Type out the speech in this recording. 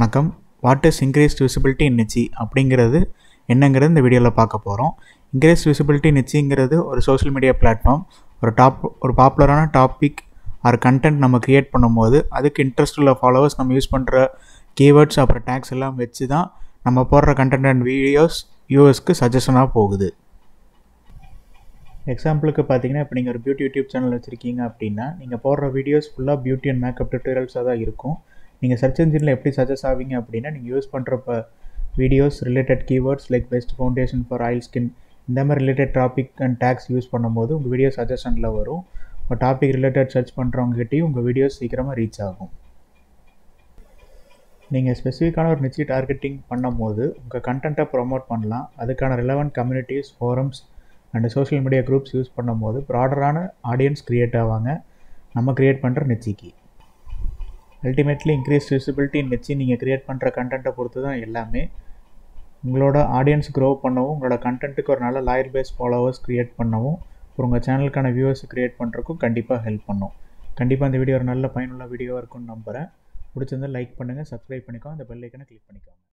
வணக்கம் what is increased visibility niche அப்படிங்கிறது என்னங்கிறது இந்த வீடியோவில் பார்க்க போகிறோம் இன்க்ரீஸ் விசிபிலிட்டி நிச்சிங்கிறது ஒரு சோஷியல் மீடியா பிளாட்ஃபார்ம் ஒரு டாப் ஒரு பாப்புலரான டாபிக் ஆர் கண்டென்ட் நம்ம க்ரியேட் பண்ணும்போது அதுக்கு இன்ட்ரெஸ்ட் உள்ள ஃபாலோவர்ஸ் நம்ம யூஸ் பண்ணுற கீவேர்ட்ஸ் அப்புறம் டேக்ஸ் எல்லாம் வச்சு தான் நம்ம போடுற கண்டென்ட் அண்ட் வீடியோஸ் வியூவர்ஸ்க்கு சஜஷனாக போகுது எக்ஸாம்பிளுக்கு பார்த்தீங்கன்னா இப்போ நீங்கள் ஒரு பியூட்டி யூடியூப் சேனல் வச்சுருக்கீங்க அப்படின்னா நீங்கள் போடுற வீடியோஸ் ஃபுல்லாக பியூட்டி அண்ட் மேக்கப் டியூட்டோரியல்ஸாக தான் இருக்கும் நீங்கள் சர்ச் இன்ஜினில் எப்படி சஜஸ்ட் ஆவீங்க அப்படின்னா நீங்கள் யூஸ் பண்ணுறப்ப videos related keywords like best foundation for oil skin இந்த மாதிரி related topic and tags use பண்ணும்போது உங்கள் வீடியோ சஜஷனில் வரும் உங்கள் டாபிக் ரிலேட்டட் சர்ச் பண்ணுறவங்ககிட்டையும் உங்கள் வீடியோஸ் சீக்கிரமாக ரீச் ஆகும் நீங்கள் ஸ்பெசிஃபிக்கான ஒரு நிச்சய டார்கெட்டிங் பண்ணும்போது உங்கள் கண்டென்ட்டை ப்ரொமோட் பண்ணலாம் அதுக்கான relevant communities forums and social media groups use பண்ணும்போது ப்ராடரான ஆடியன்ஸ் க்ரியேட் ஆவாங்க நம்ம க்ரியேட் பண்ணுற நிச்சிக்கு அல்டிமேட்லி இன்க்ரீஸ் விசிபிலிட்டி நிச்சி நீங்கள் க்ரியேட் பண்ணுற கண்டென்ட்டை பொறுத்து தான் எல்லாமே உங்களோட ஆடியன்ஸ் க்ரோ பண்ணவும் உங்களோட கண்டென்ட்டுக்கு ஒரு நல்ல லாயர் பேஸ் ஃபாலோவர்ஸ் க்ரியேட் பண்ணவும் அப்புறம் உங்கள் சேனலுக்கான வியூவர்ஸ் க்ரியேட் பண்ணுறக்கும் கண்டிப்பாக ஹெல்ப் பண்ணும் கண்டிப்பாக இந்த வீடியோ ஒரு நல்ல பயனுள்ள வீடியோவாக இருக்கும்னு நம்புகிறேன் பிடிச்சிருந்தால் லைக் பண்ணுங்கள் சப்ஸ்கிரைப் பண்ணிக்கோங்க அந்த பெல் ஐக்கனை கிளிக் பண்ணிக்கோங்க